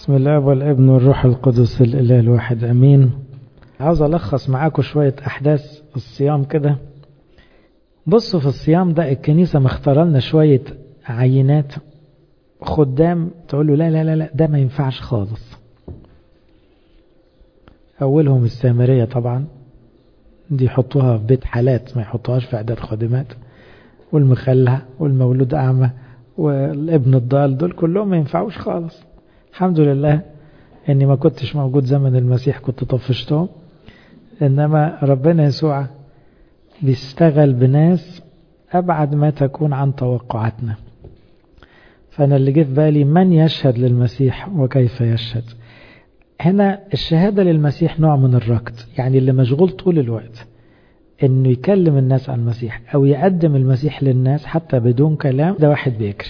بسم الله والابن والروح القدس الإله الواحد أمين عاوز ألخص معاكم شوية أحداث الصيام كده بصوا في الصيام ده الكنيسة مختار لنا شوية عينات خدام تقول له لا لا لا لا ده ما ينفعش خالص أولهم السامرية طبعا دي يحطوها في بيت حالات ما يحطوهاش في إعداد خادمات والمخلع والمولود أعمى والابن الضال دول كلهم ما ينفعوش خالص الحمد لله اني ما كنتش موجود زمن المسيح كنت طفشتهم انما ربنا يسوع بيشتغل بناس ابعد ما تكون عن توقعاتنا فانا اللي جه في بالي من يشهد للمسيح وكيف يشهد هنا الشهادة للمسيح نوع من الركض يعني اللي مشغول طول الوقت انه يكلم الناس عن المسيح او يقدم المسيح للناس حتى بدون كلام ده واحد بيجري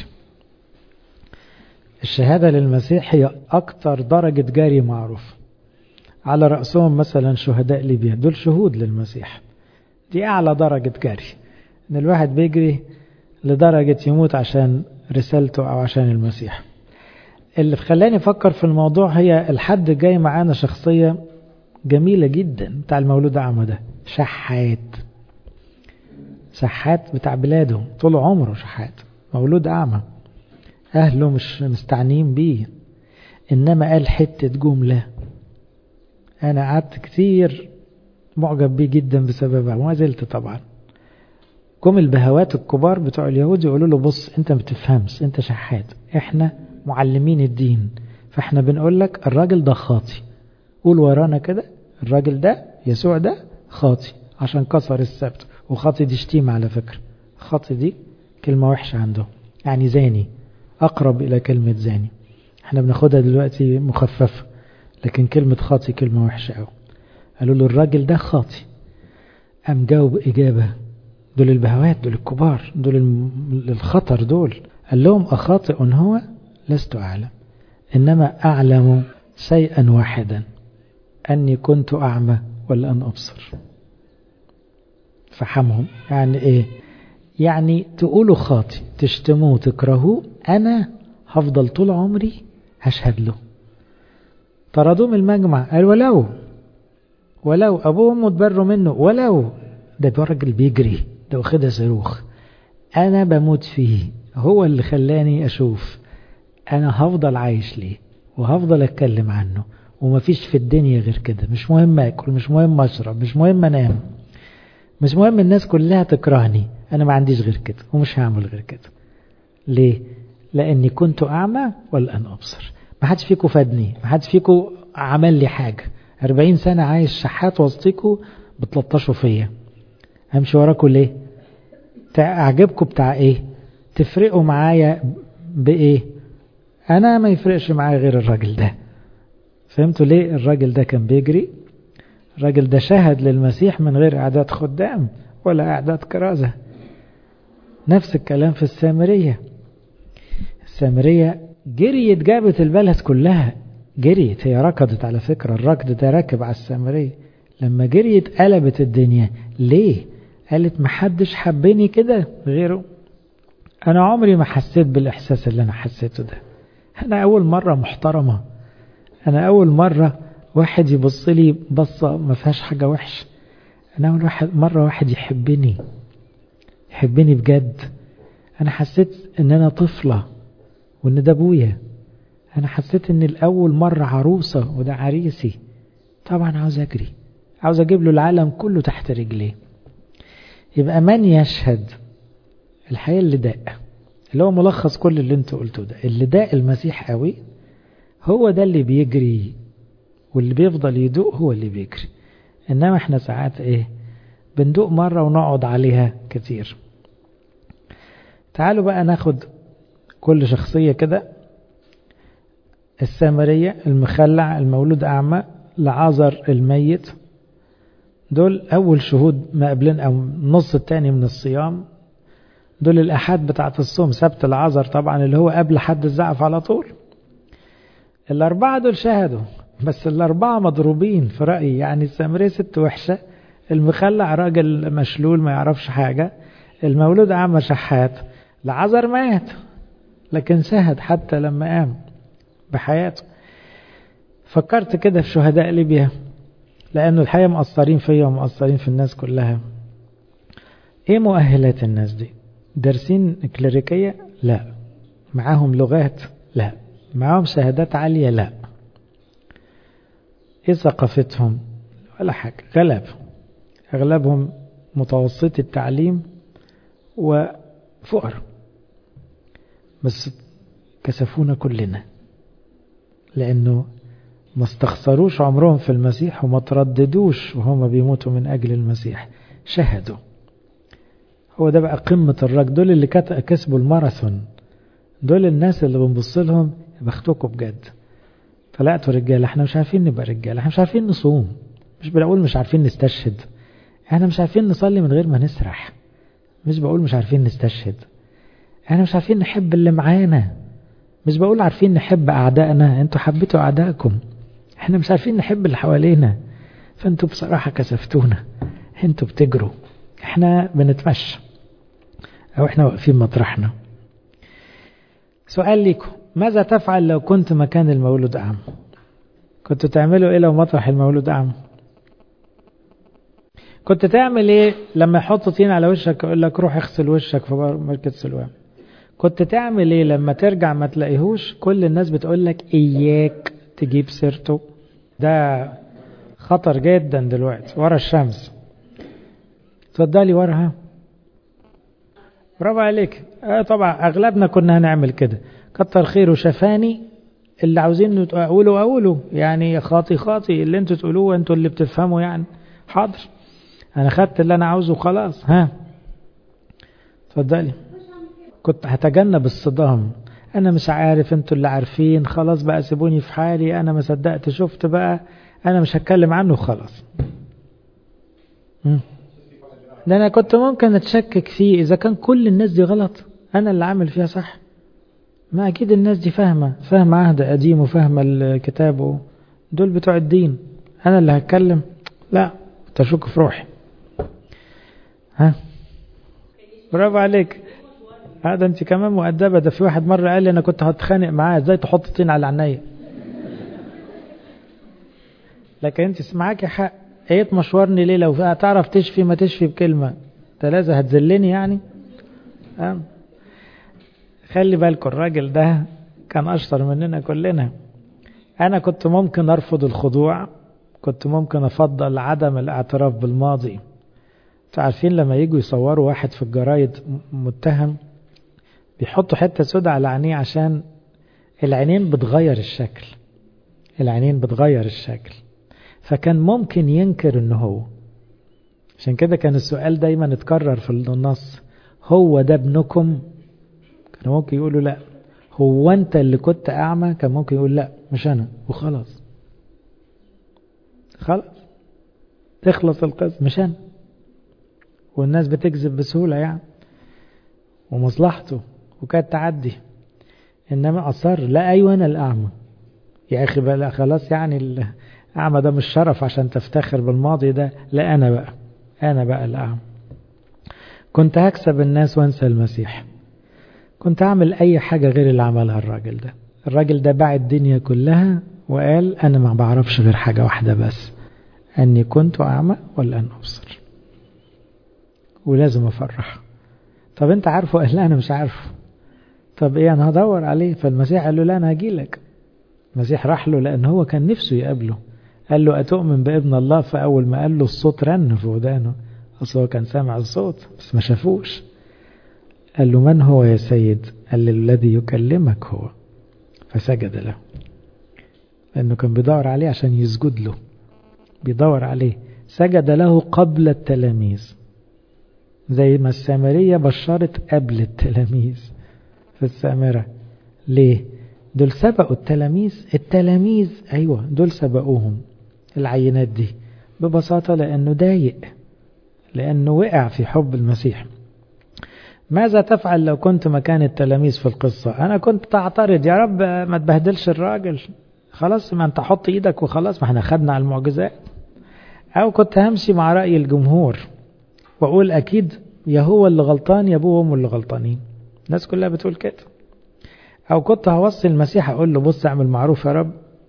الشهادة للمسيح هي أكتر درجة جاري معروف على رأسهم مثلا شهداء ليبيا دول شهود للمسيح دي أعلى درجة جري إن الواحد بيجري لدرجة يموت عشان رسالته أو عشان المسيح اللي خلاني أفكر في الموضوع هي الحد جاي معانا شخصية جميلة جدا بتاع المولود أعمى ده شحات شحات بتاع بلاده طول عمره شحات مولود أعمى أهله مش مستعنين بيه إنما قال حتة جملة أنا قعدت كتير معجب بيه جدا بسببها وما زلت طبعا جم البهوات الكبار بتوع اليهود يقولوا له بص أنت ما بتفهمش أنت شحات إحنا معلمين الدين فإحنا بنقول لك الراجل ده خاطي قول ورانا كده الراجل ده يسوع ده خاطي عشان كسر السبت وخاطي دي شتيمة على فكرة خاطي دي كلمة وحشة عنده يعني زاني أقرب إلى كلمة زاني احنا بناخدها دلوقتي مخففة لكن كلمة خاطي كلمة وحشة أوي قالوا له الراجل ده خاطي قام جاوب إجابة دول البهوات دول الكبار دول الخطر دول قال لهم أخاطئ هو لست أعلم إنما أعلم شيئا واحدا أني كنت أعمى ولأن أبصر فحمهم يعني إيه يعني تقولوا خاطي تشتموه تكرهوه أنا هفضل طول عمري هشهد له طردوه من المجمع قال ولو ولو أبوهم متبروا منه ولو ده راجل بيجري ده واخدها صاروخ أنا بموت فيه هو اللي خلاني أشوف أنا هفضل عايش ليه وهفضل أتكلم عنه ومفيش في الدنيا غير كده مش مهم أكل مش مهم أشرب مش مهم أنام مش مهم الناس كلها تكرهني أنا ما عنديش غير كده ومش هعمل غير كده ليه؟ لأني كنت أعمى والآن أبصر ما حدش فيكم فادني ما حدش فيكم عمل لي حاجة أربعين سنة عايش شحات وسطيكم بتلطشوا فيا همشي وراكم ليه؟ أعجبكم بتاع إيه؟ تفرقوا معايا بإيه؟ أنا ما يفرقش معايا غير الراجل ده فهمتوا ليه الراجل ده كان بيجري؟ الراجل ده شهد للمسيح من غير إعداد خدام ولا إعداد كرازة نفس الكلام في السامرية السامرية جريت جابت البلد كلها جريت هي ركضت على فكرة الركض ده راكب على السامرية لما جريت قلبت الدنيا ليه قالت محدش حبني كده غيره أنا عمري ما حسيت بالإحساس اللي أنا حسيته ده أنا أول مرة محترمة أنا أول مرة واحد يبص لي بصة ما فيهاش حاجة وحشة أنا أول واحد مرة واحد يحبني يحبني بجد أنا حسيت إن أنا طفلة وإن ده أبويا أنا حسيت إن الأول مرة عروسة وده عريسي طبعا عاوز أجري عاوز أجيب له العالم كله تحت رجليه يبقى من يشهد الحقيقة اللي داق اللي هو ملخص كل اللي انت قلته ده اللي داق المسيح قوي هو ده اللي بيجري واللي بيفضل يدوق هو اللي بيجري إنما إحنا ساعات إيه بندوق مرة ونقعد عليها كتير تعالوا بقى ناخد كل شخصية كده السامرية المخلع المولود أعمى لعازر الميت دول أول شهود ما قبلين أو النص التاني من الصيام دول الأحاد بتاعت الصوم سبت العذر طبعا اللي هو قبل حد الزعف على طول الأربعة دول شهدوا بس الأربعة مضروبين في رأيي يعني السامرية ست وحشة المخلع راجل مشلول ما يعرفش حاجة المولود أعمى شحات العذر مات لكن شهد حتى لما قام بحياته فكرت كده في شهداء ليبيا لأنه الحقيقة مقصرين فيا ومقصرين في الناس كلها ايه مؤهلات الناس دي دارسين كليريكية لا معاهم لغات لا معاهم شهادات عالية لا ايه ثقافتهم ولا حاجة غلب اغلبهم متوسط التعليم وفقر بس كسفونا كلنا لانه ما استخسروش عمرهم في المسيح وما ترددوش وهم بيموتوا من اجل المسيح شهدوا هو ده بقى قمة الرجل دول اللي كسبوا الماراثون دول الناس اللي بنبص لهم بختكم بجد طلعتوا رجاله احنا مش عارفين نبقى رجاله احنا مش عارفين نصوم مش بنقول مش عارفين نستشهد احنا مش عارفين نصلي من غير ما نسرح مش بقول مش عارفين نستشهد احنا مش عارفين نحب اللي معانا مش بقول عارفين نحب اعدائنا انتوا حبيتوا اعدائكم احنا مش عارفين نحب اللي حوالينا فانتوا بصراحة كسفتونا انتوا بتجروا احنا بنتمشى او احنا واقفين مطرحنا سؤال ليكم ماذا تفعل لو كنت مكان المولود أعمى كنت تعملوا ايه لو مطرح المولود أعمى كنت تعمل ايه لما يحط طين على وشك يقول لك روح اغسل وشك في مركز سلوان كنت تعمل ايه لما ترجع ما تلاقيهوش كل الناس بتقول لك اياك تجيب سيرته ده خطر جدا دلوقتي ورا الشمس اتفضلي وراها برافو عليك اه طبعا اغلبنا كنا هنعمل كده كتر خيره شفاني اللي عاوزين تقولوا اقولوا يعني خاطي خاطي اللي انتوا تقولوه انتوا اللي بتفهموا يعني حاضر انا خدت اللي انا عاوزه خلاص ها اتفضلي كنت هتجنب الصدام انا مش عارف انتوا اللي عارفين خلاص بقى سيبوني في حالي انا ما صدقت شفت بقى انا مش هتكلم عنه خلاص ده انا كنت ممكن اتشكك فيه اذا كان كل الناس دي غلط انا اللي عامل فيها صح ما اكيد الناس دي فاهمه فاهمه عهد قديم وفاهمه الكتاب دول بتوع الدين انا اللي هتكلم لا تشك في روحي ها برافو عليك هذا انت كمان مؤدبه ده في واحد مره قال لي انا كنت هتخانق معاه ازاي تحط طين على عينيا لكن انت معاكي حق ايه تمشورني ليه لو هتعرف تشفي ما تشفي بكلمه انت لازم هتذلني يعني أه؟ خلي بالكم الراجل ده كان اشطر مننا كلنا انا كنت ممكن ارفض الخضوع كنت ممكن افضل عدم الاعتراف بالماضي عارفين لما يجوا يصوروا واحد في الجرايد متهم بيحطوا حتة سودة على عينيه عشان العينين بتغير الشكل العينين بتغير الشكل فكان ممكن ينكر انه هو عشان كده كان السؤال دايما اتكرر في النص هو ده ابنكم كان ممكن يقولوا لا هو انت اللي كنت اعمى كان ممكن يقول لا مش انا وخلاص خلاص تخلص القصة مش انا والناس بتكذب بسهولة يعني ومصلحته وكانت تعدي انما اصر لا ايوه انا الاعمى يا اخي بقى خلاص يعني الاعمى ده مش شرف عشان تفتخر بالماضي ده لا انا بقى انا بقى الاعمى كنت هكسب الناس وانسى المسيح كنت اعمل اي حاجة غير اللي عملها الراجل ده الراجل ده باع الدنيا كلها وقال انا ما بعرفش غير حاجة واحدة بس اني كنت اعمى ولا ان ابصر ولازم افرح طب انت عارفه قال لا انا مش عارفه طب ايه انا هدور عليه فالمسيح قال له لا انا هجي لك المسيح راح له لان هو كان نفسه يقابله قال له اتؤمن بابن الله فاول ما قال له الصوت رن في ودانه اصل هو كان سامع الصوت بس ما شافوش قال له من هو يا سيد قال له الذي يكلمك هو فسجد له لانه كان بيدور عليه عشان يسجد له بيدور عليه سجد له قبل التلاميذ زي ما السامرية بشرت قبل التلاميذ في السامرة ليه دول سبقوا التلاميذ التلاميذ أيوة دول سبقوهم العينات دي ببساطة لأنه ضايق لأنه وقع في حب المسيح ماذا تفعل لو كنت مكان التلاميذ في القصة أنا كنت تعترض يا رب ما تبهدلش الراجل خلاص ما انت حط ايدك وخلاص ما احنا خدنا على المعجزات او كنت همشي مع رأي الجمهور واقول اكيد يا هو اللي غلطان يا ابوه وامه اللي غلطانين الناس كلها بتقول كده او كنت هوصي المسيح اقول له بص اعمل معروف يا رب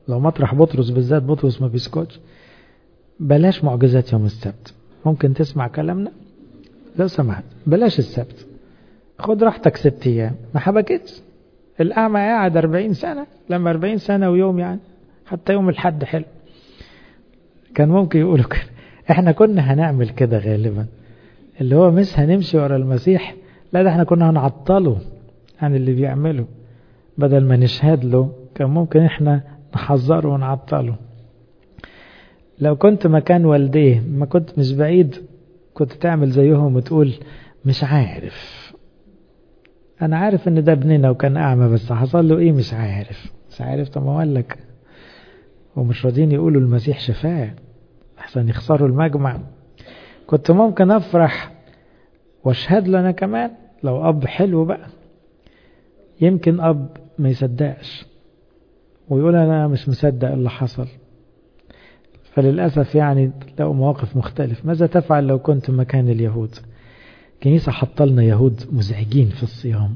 لو مطرح بطرس بالذات بطرس ما بيسكتش بلاش معجزات يوم السبت ممكن تسمع كلامنا لو سمحت بلاش السبت خد راحتك ست ايام ما حبكتش الاعمى قاعد 40 سنه لما 40 سنه ويوم يعني حتى يوم الحد حلو كان ممكن يقولوا كده احنا كنا هنعمل كده غالبا اللي هو مش هنمشي ورا المسيح لا ده احنا كنا هنعطله عن اللي بيعمله بدل ما نشهد له كان ممكن احنا نحذره ونعطله لو كنت مكان والديه ما كنت مش بعيد كنت تعمل زيهم وتقول مش عارف انا عارف ان ده ابننا وكان اعمى بس حصل له ايه مش عارف مش عارف طب ما اقول لك ومش راضيين يقولوا المسيح شفاه احسن يخسروا المجمع كنت ممكن افرح واشهد له انا كمان لو اب حلو بقى يمكن اب ما يصدقش ويقول انا مش مصدق اللي حصل فللأسف يعني تلاقوا مواقف مختلف ماذا تفعل لو كنت مكان اليهود كنيسة حطلنا يهود مزعجين في الصيام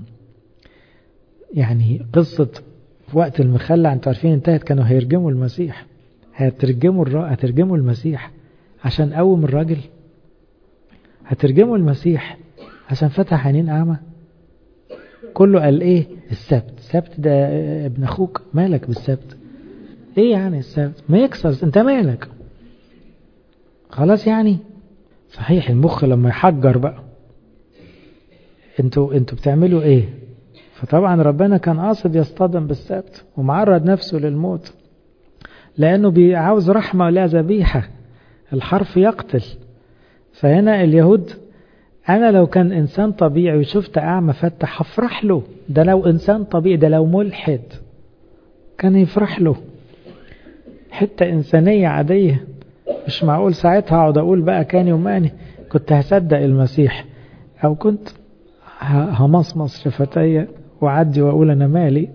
يعني قصة في وقت المخلع انتوا عارفين انتهت كانوا هيرجموا المسيح هترجموا الرا... هترجموا المسيح عشان قوم الراجل هترجموا المسيح عشان فتح عينين أعمى كله قال ايه السبت السبت ده ابن اخوك مالك بالسبت ايه يعني السبت ما يكسر انت مالك خلاص يعني صحيح المخ لما يحجر بقى انتوا انتوا بتعملوا ايه فطبعا ربنا كان قاصد يصطدم بالسبت ومعرض نفسه للموت لانه عاوز رحمه ولا ذبيحه الحرف يقتل فهنا اليهود انا لو كان انسان طبيعي وشفت اعمى فتح هفرح له ده لو انسان طبيعي ده لو ملحد كان يفرح له حتة إنسانية عادية مش معقول ساعتها أقعد أقول بقى كان يوماني كنت هصدق المسيح أو كنت همصمص شفتي وعدي وأقول أنا مالي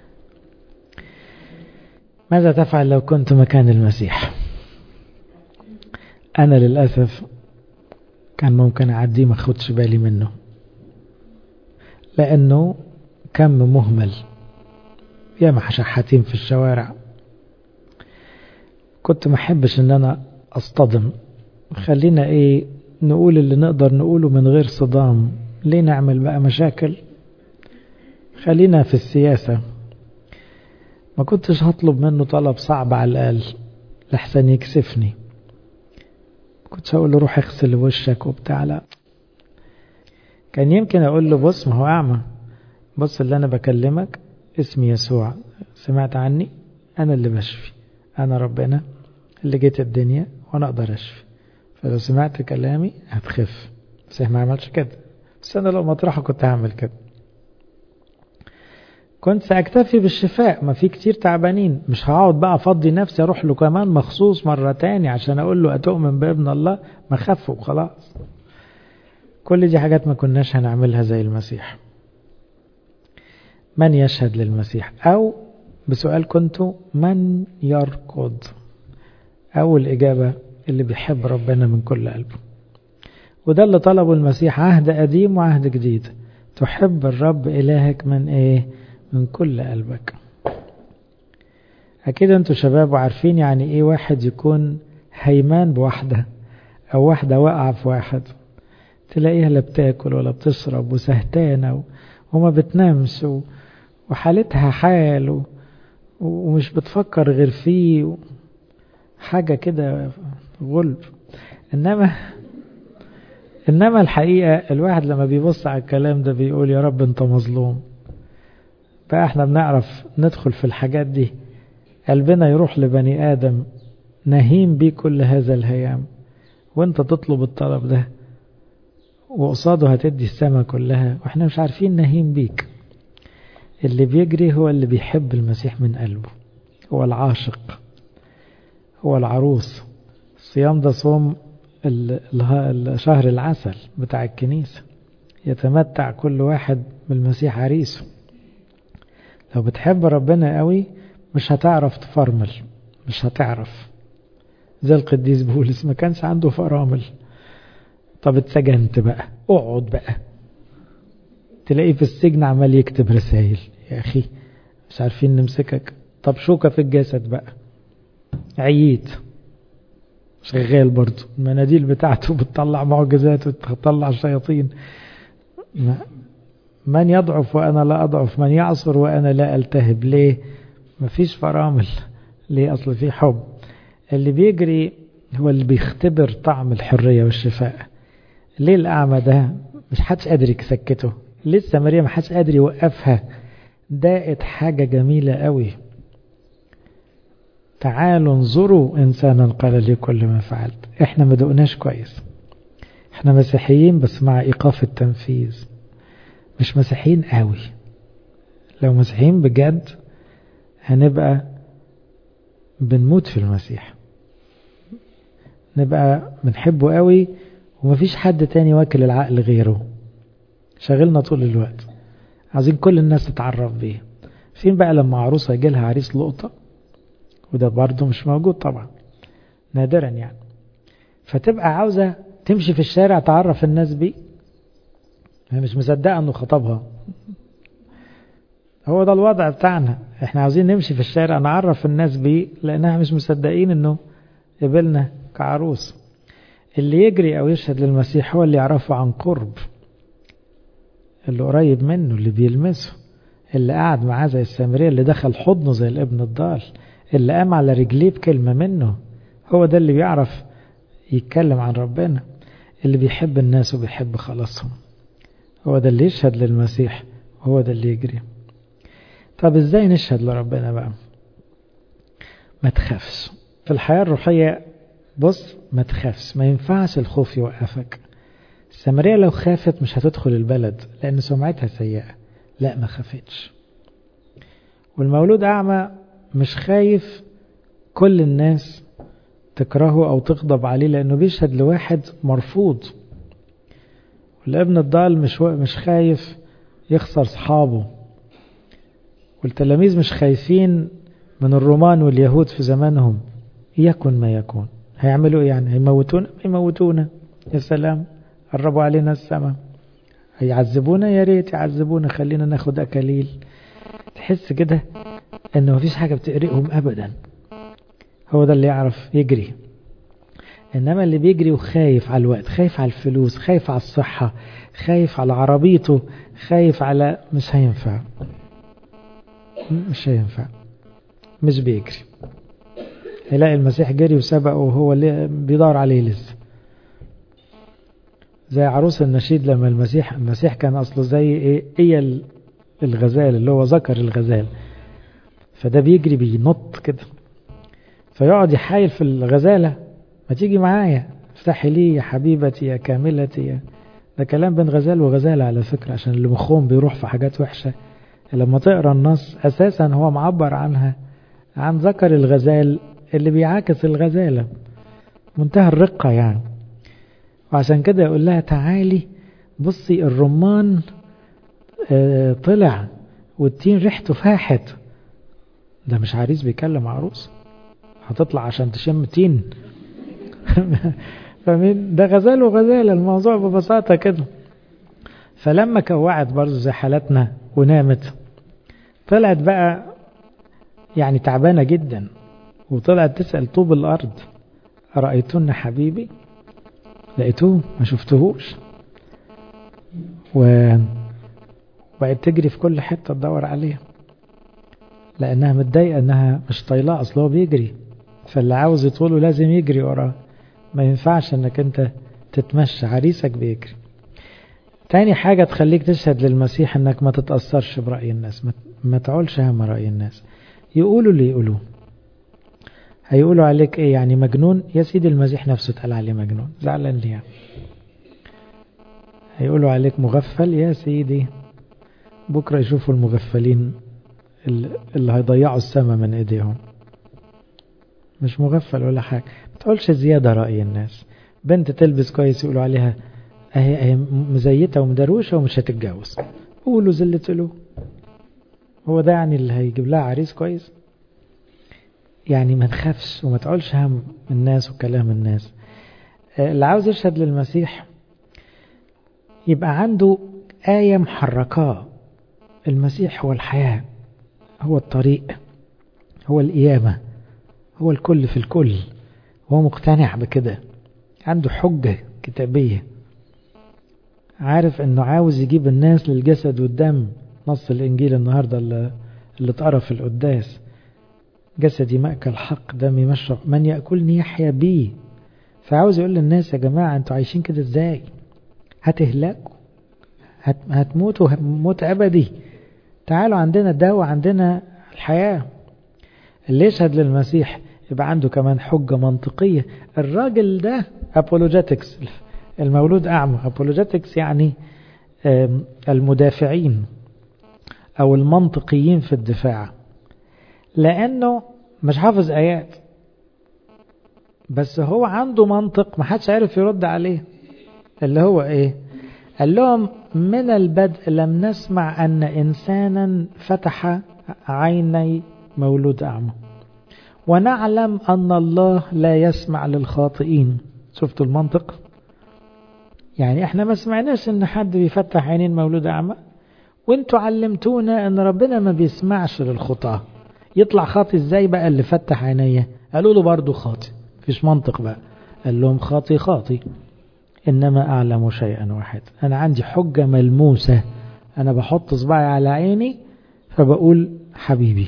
ماذا تفعل لو كنت مكان المسيح أنا للأسف كان ممكن أعديه ما أخدش بالي منه لأنه كم مهمل يا شحاتين في الشوارع كنت ما احبش ان انا اصطدم خلينا ايه نقول اللي نقدر نقوله من غير صدام ليه نعمل بقى مشاكل خلينا في السياسة ما كنتش هطلب منه طلب صعب على الأقل لحسن يكسفني كنتش هقول له روح اغسل وشك وبتاع لا كان يمكن اقول له بص ما هو اعمى بص اللي انا بكلمك اسمي يسوع سمعت عني انا اللي بشفي أنا ربنا اللي جيت الدنيا وأنا أقدر أشفي فلو سمعت كلامي هتخف بس ما عملش كده بس أنا لو مطرحه كنت هعمل كده كنت سأكتفي بالشفاء ما في كتير تعبانين مش هقعد بقى أفضي نفسي أروح له كمان مخصوص مرة تاني عشان أقول له أتؤمن بابن الله ما خف وخلاص كل دي حاجات ما كناش هنعملها زي المسيح من يشهد للمسيح أو بسؤال كنت من يركض أول إجابة اللي بيحب ربنا من كل قلبه وده اللي طلبه المسيح عهد قديم وعهد جديد تحب الرب إلهك من إيه من كل قلبك أكيد أنتوا شباب وعارفين يعني إيه واحد يكون هيمان بواحدة أو واحدة واقعة في واحد تلاقيها لا بتاكل ولا بتشرب وسهتانة وما بتنامش وحالتها حال ومش بتفكر غير فيه حاجة كده غلب إنما إنما الحقيقة الواحد لما بيبص على الكلام ده بيقول يا رب أنت مظلوم بقى احنا بنعرف ندخل في الحاجات دي قلبنا يروح لبني آدم نهيم بيه كل هذا الهيام وانت تطلب الطلب ده وقصاده هتدي السماء كلها واحنا مش عارفين نهيم بيك اللي بيجري هو اللي بيحب المسيح من قلبه هو العاشق هو العروس الصيام ده صوم شهر العسل بتاع الكنيسة يتمتع كل واحد بالمسيح عريسه لو بتحب ربنا قوي مش هتعرف تفرمل مش هتعرف زي القديس بولس ما كانش عنده فرامل طب اتسجنت بقى اقعد بقى تلاقيه في السجن عمال يكتب رسائل يا أخي مش عارفين نمسكك طب شوكة في الجسد بقى عييت شغال برضه المناديل بتاعته بتطلع معجزات وتطلع شياطين من يضعف وأنا لا أضعف من يعصر وأنا لا ألتهب ليه مفيش فرامل ليه أصل في حب اللي بيجري هو اللي بيختبر طعم الحرية والشفاء ليه الأعمى ده مش حدش قادر يسكته لسه مريم حدش قادر يوقفها داقت حاجة جميلة قوي تعالوا انظروا إنسانا قال لي كل ما فعلت احنا ما دقناش كويس احنا مسيحيين بس مع إيقاف التنفيذ مش مسيحيين قوي لو مسيحيين بجد هنبقى بنموت في المسيح نبقى بنحبه قوي ومفيش حد تاني واكل العقل غيره شغلنا طول الوقت عايزين كل الناس تتعرف بيه فين بقى لما عروسة يجيلها عريس لقطة وده برضه مش موجود طبعا نادرا يعني فتبقى عاوزة تمشي في الشارع تعرف الناس بيه هي مش مصدقة انه خطبها هو ده الوضع بتاعنا احنا عاوزين نمشي في الشارع نعرف الناس بيه لانها مش مصدقين انه قبلنا كعروس اللي يجري او يشهد للمسيح هو اللي يعرفه عن قرب اللي قريب منه اللي بيلمسه اللي قاعد معاه زي السامرية اللي دخل حضنه زي الابن الضال اللي قام على رجليه بكلمة منه هو ده اللي بيعرف يتكلم عن ربنا اللي بيحب الناس وبيحب خلاصهم هو ده اللي يشهد للمسيح وهو ده اللي يجري طب ازاي نشهد لربنا بقى ما تخافش في الحياة الروحية بص ما تخافش ما ينفعش الخوف يوقفك السامرية لو خافت مش هتدخل البلد لأن سمعتها سيئة لا ما خافتش والمولود أعمى مش خايف كل الناس تكرهه أو تغضب عليه لأنه بيشهد لواحد مرفوض والابن الضال مش مش خايف يخسر صحابه والتلاميذ مش خايفين من الرومان واليهود في زمانهم يكن ما يكون هيعملوا ايه يعني هيموتونا هيموتونا يا سلام قربوا علينا السماء هيعذبونا يا ريت يعذبونا خلينا ناخد اكاليل تحس كده ان مفيش حاجه بتقرقهم ابدا هو ده اللي يعرف يجري انما اللي بيجري وخايف على الوقت خايف على الفلوس خايف على الصحه خايف على عربيته خايف على مش هينفع مش هينفع مش بيجري يلاقي المسيح جري وسبقه وهو اللي بيدور عليه لسه زي عروس النشيد لما المسيح المسيح كان اصله زي ايه ايه الغزال اللي هو ذكر الغزال فده بيجري بينط كده فيقعد يحايل في الغزاله ما تيجي معايا افتحي لي يا حبيبتي يا كاملتي يا ده كلام بين غزال وغزاله على فكره عشان اللي مخهم بيروح في حاجات وحشه لما تقرا النص اساسا هو معبر عنها عن ذكر الغزال اللي بيعاكس الغزاله منتهى الرقه يعني وعشان كده يقول لها تعالي بصي الرمان اه طلع والتين ريحته فاحت ده مش عريس بيكلم عروس هتطلع عشان تشم تين فمين ده غزال وغزال الموضوع ببساطة كده فلما كوعت برضه زي حالتنا ونامت طلعت بقى يعني تعبانة جدا وطلعت تسأل طوب الأرض أرأيتن حبيبي لقيتوه ما شفتهوش و بقت تجري في كل حتة تدور عليه لأنها متضايقة إنها مش طايلاه أصل هو بيجري فاللي عاوز يطوله لازم يجري وراه ما ينفعش إنك أنت تتمشى عريسك بيجري تاني حاجة تخليك تشهد للمسيح إنك ما تتأثرش برأي الناس ما تعولش هم رأي الناس يقولوا اللي يقولوه هيقولوا عليك ايه يعني مجنون يا سيدي المسيح نفسه اتقال عليه مجنون زعلان ليه يعني. هيقولوا عليك مغفل يا سيدي بكرة يشوفوا المغفلين اللي هيضيعوا السماء من ايديهم مش مغفل ولا حاجة ما تقولش زيادة رأي الناس بنت تلبس كويس يقولوا عليها اهي اهي مزيتة ومدروشة ومش هتتجوز قولوا زلة له هو ده يعني اللي هيجيب لها عريس كويس يعني ما نخافش وما تعولش هم الناس وكلام الناس اللي عاوز يشهد للمسيح يبقى عنده آية محركاه المسيح هو الحياة هو الطريق هو القيامة هو الكل في الكل هو مقتنع بكده عنده حجة كتابية عارف انه عاوز يجيب الناس للجسد والدم نص الانجيل النهاردة اللي, اللي اتقرا في القداس جسدي مأكل حق دمي مشرب من يأكلني يحيا بيه فعاوز يقول للناس يا جماعة انتوا عايشين كده ازاي هتهلكوا هت... هتموتوا موت أبدي تعالوا عندنا الدواء عندنا الحياة اللي يشهد للمسيح يبقى عنده كمان حجة منطقية الراجل ده أبولوجيتكس المولود أعمى أبولوجيتكس يعني المدافعين أو المنطقيين في الدفاع لأنه مش حافظ آيات بس هو عنده منطق ما حدش عارف يرد عليه اللي هو ايه قال لهم من البدء لم نسمع أن إنسانا فتح عيني مولود أعمى ونعلم أن الله لا يسمع للخاطئين شفتوا المنطق يعني احنا ما سمعناش ان حد بيفتح عينين مولود أعمى وانتوا علمتونا ان ربنا ما بيسمعش للخطاة يطلع خاطي ازاي بقى اللي فتح عينيه قالوا له برضه خاطي مفيش منطق بقى قال لهم خاطي خاطي إنما أعلم شيئا واحد أنا عندي حجة ملموسة أنا بحط صباعي على عيني فبقول حبيبي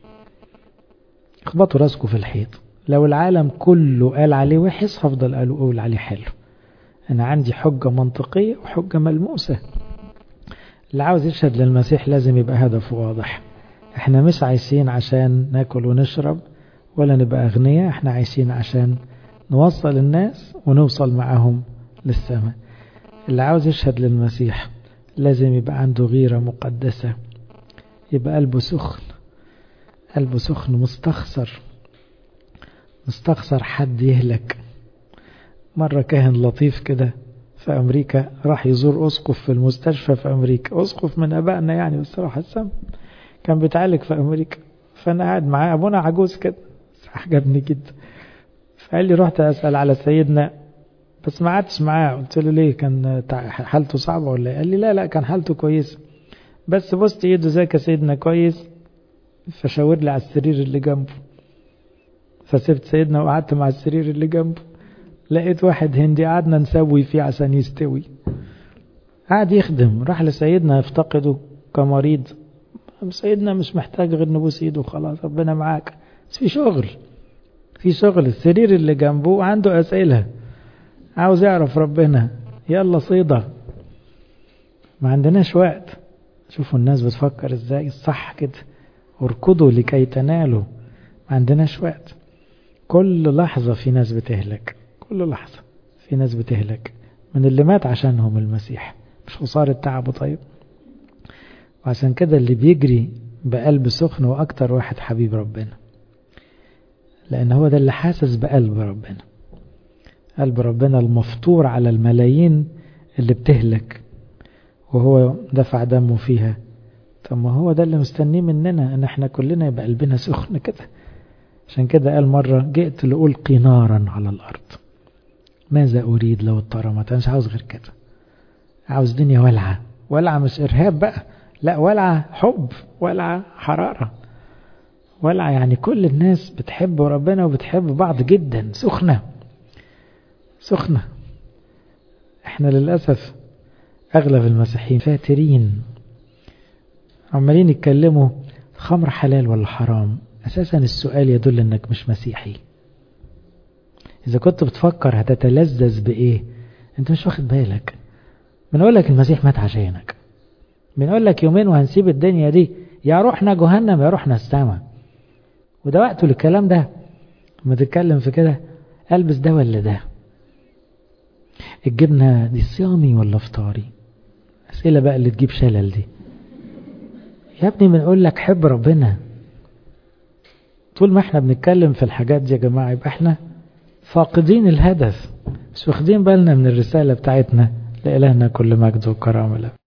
اخبطوا راسكم في الحيط لو العالم كله قال عليه وحش هفضل أقول عليه حلو أنا عندي حجة منطقية وحجة ملموسة اللي عاوز يشهد للمسيح لازم يبقى هدفه واضح احنا مش عايشين عشان ناكل ونشرب ولا نبقى أغنياء احنا عايشين عشان نوصل الناس ونوصل معاهم للسماء اللي عاوز يشهد للمسيح لازم يبقى عنده غيرة مقدسة يبقى قلبه سخن قلبه سخن مستخسر مستخسر حد يهلك مرة كاهن لطيف كده في أمريكا راح يزور أسقف في المستشفى في أمريكا أسقف من أبائنا يعني بس راح السم كان بيتعالج في أمريكا فأنا قاعد معاه أبونا عجوز كده عجبني جدا فقال لي رحت أسأل على سيدنا بس ما قعدتش معاه قلت له ليه كان حالته صعبة ولا ايه قال لي لا لا كان حالته كويسة بس بصت ايده زيك يا سيدنا كويس فشاور لي على السرير اللي جنبه فسبت سيدنا وقعدت مع السرير اللي جنبه لقيت واحد هندي قعدنا نسوي فيه عشان يستوي قعد يخدم راح لسيدنا يفتقده كمريض سيدنا مش محتاج غير نبوس ايده خلاص ربنا معاك بس في شغل في شغل السرير اللي جنبه عنده اسئله عاوز يعرف ربنا يلا صيدة ما عندناش وقت شوفوا الناس بتفكر ازاي الصح كده اركضوا لكي تنالوا ما عندناش وقت كل لحظة في ناس بتهلك كل لحظة في ناس بتهلك من اللي مات عشانهم المسيح مش خسارة تعبه طيب وعشان كده اللي بيجري بقلب سخن هو أكتر واحد حبيب ربنا لأن هو ده اللي حاسس بقلب ربنا قلب ربنا المفطور على الملايين اللي بتهلك وهو دفع دمه فيها طب ما هو ده اللي مستنيه مننا ان احنا كلنا يبقى قلبنا سخن كده عشان كده قال مرة جئت لألقي نارا على الأرض ماذا أريد لو اترمت أنا مش عاوز غير كده عاوز دنيا ولعة ولعة مش إرهاب بقى لا ولعة حب ولعة حرارة ولعة يعني كل الناس بتحب ربنا وبتحب بعض جدا سخنة سخنة احنا للأسف أغلب المسيحيين فاترين عمالين يتكلموا خمر حلال ولا حرام أساسا السؤال يدل أنك مش مسيحي إذا كنت بتفكر هتتلذذ بإيه أنت مش واخد بالك بنقول لك المسيح مات عشانك بنقول لك يومين وهنسيب الدنيا دي يا روحنا جهنم يا روحنا السما وده وقته للكلام ده لما تتكلم في كده البس ده ولا ده الجبنة دي صيامي ولا فطاري أسئلة بقى اللي تجيب شلل دي يا ابني بنقول لك حب ربنا طول ما احنا بنتكلم في الحاجات دي يا جماعة يبقى احنا فاقدين الهدف مش واخدين بالنا من الرسالة بتاعتنا لإلهنا كل مجد وكرامة له